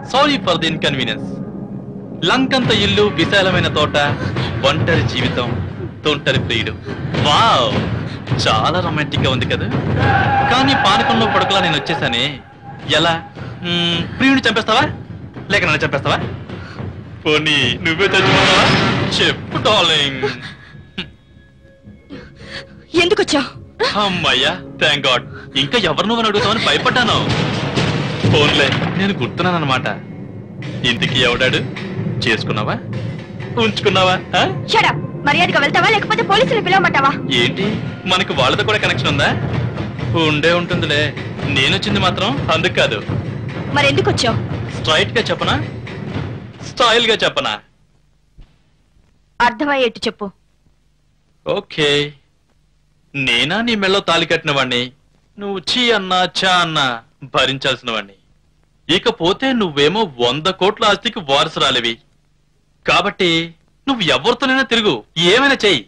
Sorry for the inconvenience లంకంత ఇల్లు విశాలమైన తోట ఒంటరి జీవితం తొంటరి ప్రియుడు వావ్ చాలా రొమాంటిక్ గా ఉంది కదా కానీ పానకంలో పడకలా నేను వచ్చేసానే ఎలా మ్మ్, ప్రియుడిని చంపేస్తావా లేక నన్ను చంపేస్తావా పోనీ నువ్వే చచ్చిపోతావా చెప్పు డార్లింగ్ ఎందుకు వచ్చావు అమ్మయ్యా థ్యాంక్ గాడ్ ఇంకా ఎవరు నువ్వు అడుగుతావని భయపడ్డాను ఫోన్లే నేను గుర్తున్నానమాట ఇంటికి ఎవడాడు చేసుకున్నావా ఉంచుకున్నావా ఆ? షడప్ మర్యాదగా వెళ్తావా లేకపోతే పోలీసులు పిలవమంటావా ఏంటి మనకు వాళ్ళతో కూడా కనెక్షన్ ఉందా ఉండే ఉంటుందిలే నేనొచ్చింది మాత్రం అందుకు కాదు మరి ఎందుకు వచ్చావు స్ట్రైట్ గా చెప్పనా స్టైల్ గా చెప్పనా అర్థమయ్యేట్టు చెప్పు ఓకే నేనా నీ మెళ్ళో తాలి కట్టిన వాణ్ణి నువ్వు చీ అన్నా చా అన్నా భరించాల్సిన వాణ్ణి ఇకపోతే నువ్వేమో వంద కోట్ల ఆస్తికి వారసురాలివి కాబట్టి నువ్వు ఎవరితోనైనా తిరుగు ఏమైనా చెయ్యి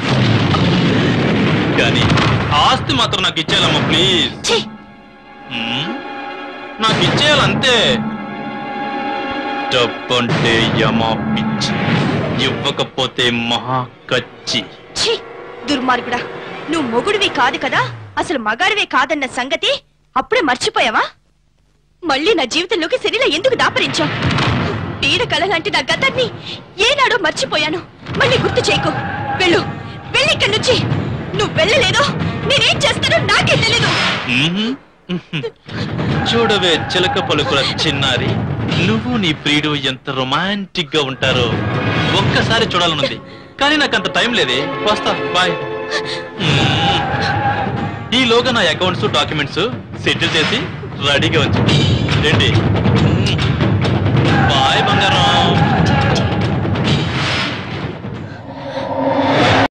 కానీ ఆస్తి మాత్రం నాకు ఇచ్చేయాలమ్మా ప్లీజ్ ఛీ! మ్మ్? నాకు ఇచ్చేయాలంతే డబ్బంటే యమా పిచ్చి ఇవ్వకపోతే మహా కచ్చి ఛీ దుర్మార్గుడా నువ్వు మొగుడివి కాదు కదా అసలు మగాడివే కాదన్న సంగతి అప్పుడే మర్చిపోయావా మళ్ళీ నా జీవితంలోకి శరీరం ఎందుకు దాపరించావు పీడ కళలాంటి నా గతాన్ని ఏనాడో మర్చిపోయాను మళ్ళీ గుర్తు చేయకు వెళ్ళు వెళ్ళి ఇక్కడి నుంచి నువ్వు వెళ్ళలేదో నేనేం చేస్తానో నాకే తెలీదు మ్మ్. చూడవే చిలక పలుకుల చిన్నారి నువ్వు నీ ప్రియుడు ఎంత రొమాంటిక్ గా ఉంటారో ఒక్కసారి చూడాలనుంది కానీ నాకు అంత టైం లేదే వస్తా బాయ్ మ్మ్. ఈలోగా నా అకౌంట్స్ డాక్యుమెంట్స్ సెటిల్ చేసి రెడీగా ఉంచు ఏంటి